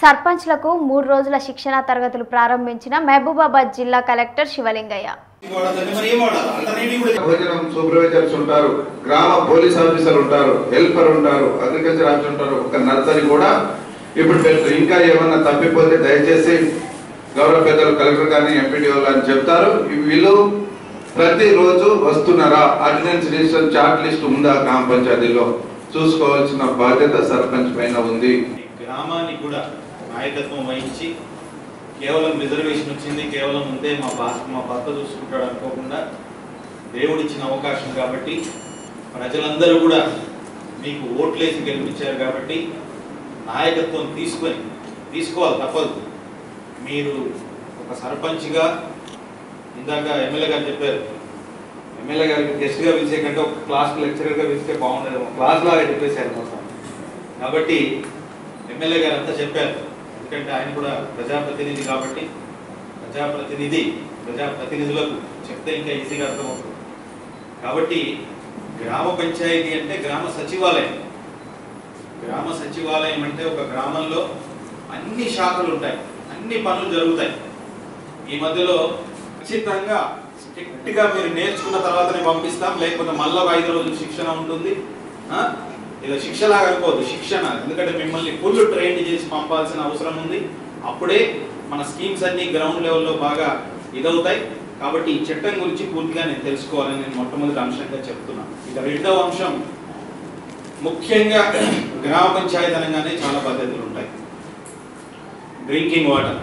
సర్పంచ్లకు మూడు రోజుల శిక్షణా తరగతులు ప్రారంభించిన మహబూబాబాద్ జిల్లా కలెక్టర్ శివలింగయ్య వాడాలంటే మరి ఏం వాడాలి ఆల్టర్నేటివ్ కూడా భోజనం సూపర్వైజర్స్ ఉంటారు గ్రామ పోలీస్ ఆఫీసర్ ఉంటారు హెల్పర్ ఉంటారు అగ్రికల్చర్ ఆఫీసర్ ఉంటారు ఒక నర్సరీ కూడా ఇప్పుడు పెడతారు ఇంకా ఏమన్నా తప్పిపోతే దయచేసి గౌరవ పెద్దలు కలెక్టర్ కానీ ఎంపీడీఓ అని చెప్తారు వీళ్ళు ప్రతిరోజు వస్తున్నారా అటెండెన్స్ రిజిస్టర్ చార్ట్ లిస్ట్ ఉందా గ్రామ పంచాయతీలో చూసుకోవాల్సిన బాధ్యత సర్పంచ్ పైన ఉంది గ్రామానికి కూడా నాయకత్వం వహించి కేవలం రిజర్వేషన్ వచ్చింది కేవలం ఉంటే మా భా మా భర్త చూసుకుంటాడు అనుకోకుండా దేవుడిచ్చిన అవకాశం కాబట్టి ప్రజలందరూ కూడా మీకు ఓట్లేసి గెలిపించారు కాబట్టి నాయకత్వం తీసుకొని తీసుకోవాలి తప్పదు మీరు ఒక సర్పంచ్గా ఇందాక ఎమ్మెల్యే గారు చెప్పారు ఎమ్మెల్యే గారికి గెస్ట్గా పిలిచే కంటే ఒక క్లాస్ లెక్చరర్గా పిలిస్తే బాగుండేది క్లాస్ లాగా చెప్పేశారు మొత్తం కాబట్టి ఎమ్మెల్యే గారు అంతా చెప్పారు ఎందుకంటే ఆయన కూడా ప్రజాప్రతినిధి కాబట్టి ప్రజాప్రతినిధి ప్రజాప్రతినిధులకు చెప్తే ఇంకా ఈజీగా అర్థమవుతుంది కాబట్టి గ్రామ పంచాయతీ అంటే గ్రామ సచివాలయం గ్రామ సచివాలయం అంటే ఒక గ్రామంలో అన్ని శాఖలు ఉంటాయి అన్ని పనులు జరుగుతాయి ఈ మధ్యలో ఖచ్చితంగా స్ట్రిక్ట్ గా మీరు నేర్చుకున్న తర్వాతనే పంపిస్తాం లేకపోతే మళ్ళీ ఒక ఐదు రోజులు శిక్షణ ఉంటుంది ఆ? ఇలా శిక్షలాగా అనుకోవద్దు శిక్షణ ఎందుకంటే మిమ్మల్ని ఫుల్ ట్రైన్ చేసి పంపాల్సిన అవసరం ఉంది అప్పుడే మన స్కీమ్స్ అన్ని గ్రౌండ్ లెవెల్లో బాగా ఇదవుతాయి కాబట్టి ఈ చట్టం గురించి పూర్తిగా నేను తెలుసుకోవాలని నేను మొట్టమొదటి అంశంగా చెప్తున్నాను ఇక రెండవ అంశం ముఖ్యంగా గ్రామ పంచాయతీ అనగానే చాలా పద్ధతులు ఉంటాయి డ్రింకింగ్ వాటర్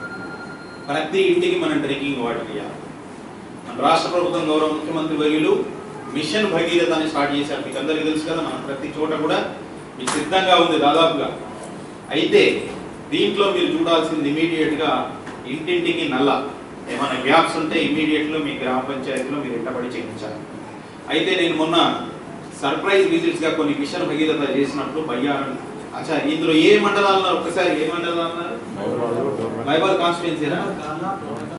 ప్రతి ఇంటికి మనం డ్రింకింగ్ వాటర్ ఇవ్వాలి మన రాష్ట్ర ప్రభుత్వం గౌరవ ముఖ్యమంత్రి వర్యులు మిషన్ భగీరథ అని స్టార్ట్ చేశారు మీకు అందరికీ తెలుసు కదా మనం ప్రతి చోట కూడా మీకు సిద్ధంగా ఉంది దాదాపుగా అయితే దీంట్లో మీరు చూడాల్సింది ఇమీడియట్ గా ఇంటింటికి నల్ల ఏమైనా గ్యాప్స్ ఉంటే ఇమీడియట్ లో మీ గ్రామ పంచాయతీలో మీరు ఇంటపడి చేయించాలి అయితే నేను మొన్న సర్ప్రైజ్ విజిట్స్ గా కొన్ని మిషన్ భగీరథ చేసినప్పుడు బయ్యారం అచ్చా ఇందులో ఏ మండలాలు ఒక్కసారి ఏ మండలాలు అన్నారు బైబల్ కాన్స్టిట్యున్సీనా